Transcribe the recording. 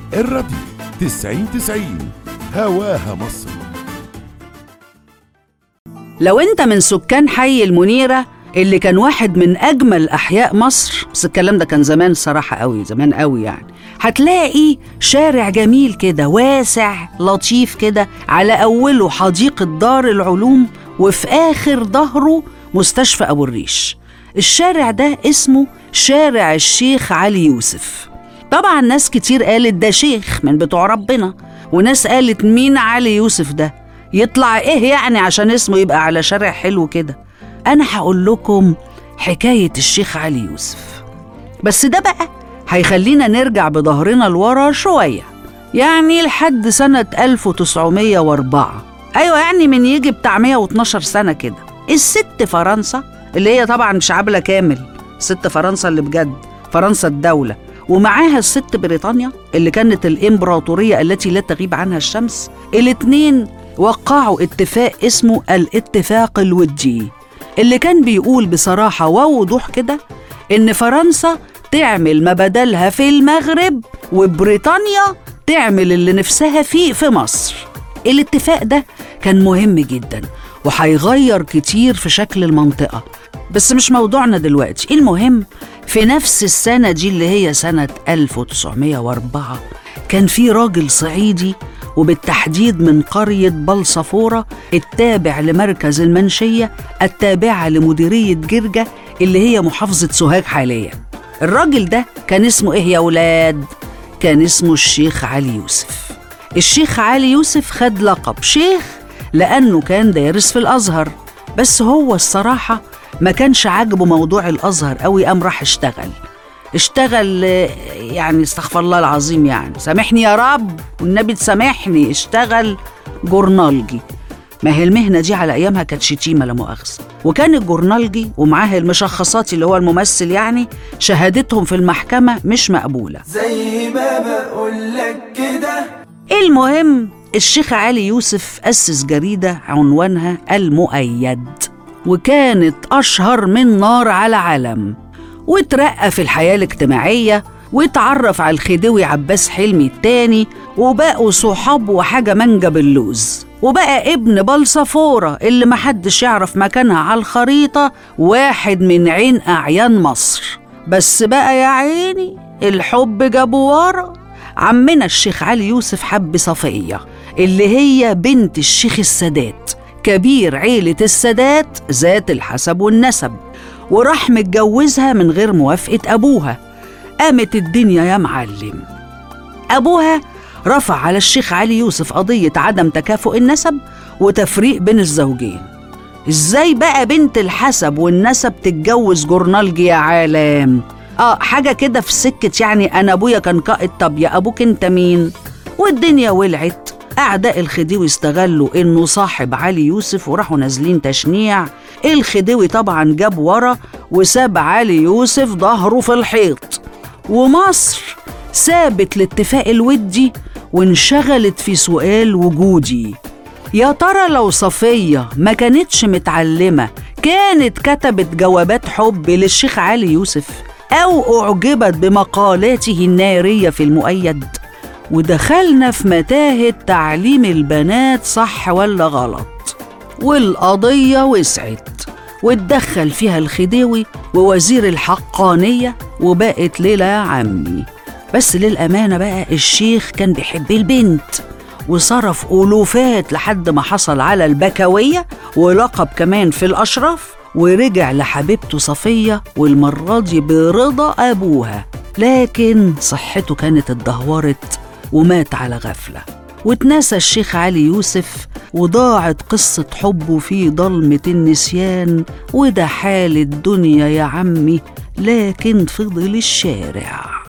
الراديو تسعين تسعين هواها مصر لو انت من سكان حي المنيرة اللي كان واحد من أجمل أحياء مصر بس الكلام ده كان زمان صراحة قوي زمان قوي يعني هتلاقي شارع جميل كده واسع لطيف كده على أوله حديقة دار العلوم وفي آخر ظهره مستشفى أبو الريش الشارع ده اسمه شارع الشيخ علي يوسف طبعا ناس كتير قالت ده شيخ من بتوع ربنا وناس قالت مين علي يوسف ده يطلع ايه يعني عشان اسمه يبقى على شارع حلو كده انا هقول لكم حكايه الشيخ علي يوسف بس ده بقى هيخلينا نرجع بظهرنا لورا شويه يعني لحد سنه 1904 ايوه يعني من يجي بتاع 112 سنه كده الست فرنسا اللي هي طبعا مش عبله كامل ست فرنسا اللي بجد فرنسا الدوله ومعاها الست بريطانيا اللي كانت الامبراطوريه التي لا تغيب عنها الشمس الاتنين وقعوا اتفاق اسمه الاتفاق الودي اللي كان بيقول بصراحه ووضوح كده ان فرنسا تعمل ما بدلها في المغرب وبريطانيا تعمل اللي نفسها فيه في مصر الاتفاق ده كان مهم جدا وهيغير كتير في شكل المنطقة بس مش موضوعنا دلوقتي المهم في نفس السنة دي اللي هي سنة 1904 كان في راجل صعيدي وبالتحديد من قرية بلصفورة التابع لمركز المنشية التابعة لمديرية جرجة اللي هي محافظة سوهاج حاليا الراجل ده كان اسمه ايه يا ولاد؟ كان اسمه الشيخ علي يوسف الشيخ علي يوسف خد لقب شيخ لأنه كان دارس في الأزهر بس هو الصراحة ما كانش عاجبه موضوع الأزهر قوي قام راح اشتغل اشتغل آه، يعني استغفر الله العظيم يعني سامحني يا رب والنبي تسامحني اشتغل جورنالجي ما هي المهنة دي على أيامها كانت شتيمة لا مؤاخذة وكان الجورنالجي ومعاه المشخصات اللي هو الممثل يعني شهادتهم في المحكمة مش مقبولة زي ما بقولك كده المهم الشيخ علي يوسف أسس جريدة عنوانها المؤيد وكانت أشهر من نار على علم وترقى في الحياة الاجتماعية واتعرف على الخديوي عباس حلمي التاني وبقوا صحاب وحاجة منجب اللوز وبقى ابن بلصفورة اللي محدش يعرف مكانها على الخريطة واحد من عين أعيان مصر بس بقى يا عيني الحب جابه ورا عمنا الشيخ علي يوسف حب صفية اللي هي بنت الشيخ السادات كبير عيلة السادات ذات الحسب والنسب وراح متجوزها من غير موافقة أبوها قامت الدنيا يا معلم أبوها رفع على الشيخ علي يوسف قضية عدم تكافؤ النسب وتفريق بين الزوجين ازاي بقى بنت الحسب والنسب تتجوز جورنالجي يا عالم اه حاجة كده في سكة يعني انا ابويا كان قائد طب يا ابوك انت مين والدنيا ولعت أعداء الخديوي استغلوا إنه صاحب علي يوسف وراحوا نازلين تشنيع الخديوي طبعا جاب ورا وساب علي يوسف ظهره في الحيط ومصر سابت الاتفاق الودي وانشغلت في سؤال وجودي يا ترى لو صفية ما كانتش متعلمة كانت كتبت جوابات حب للشيخ علي يوسف أو أعجبت بمقالاته النارية في المؤيد ودخلنا في متاهة تعليم البنات صح ولا غلط والقضية وسعت واتدخل فيها الخديوي ووزير الحقانية وبقت ليلة يا عمي بس للأمانة بقى الشيخ كان بيحب البنت وصرف ألوفات لحد ما حصل على البكوية ولقب كمان في الأشراف ورجع لحبيبته صفية والمرة دي برضا أبوها لكن صحته كانت اتدهورت ومات على غفلة واتنسى الشيخ علي يوسف وضاعت قصة حبه في ضلمة النسيان وده حال الدنيا يا عمي لكن فضل الشارع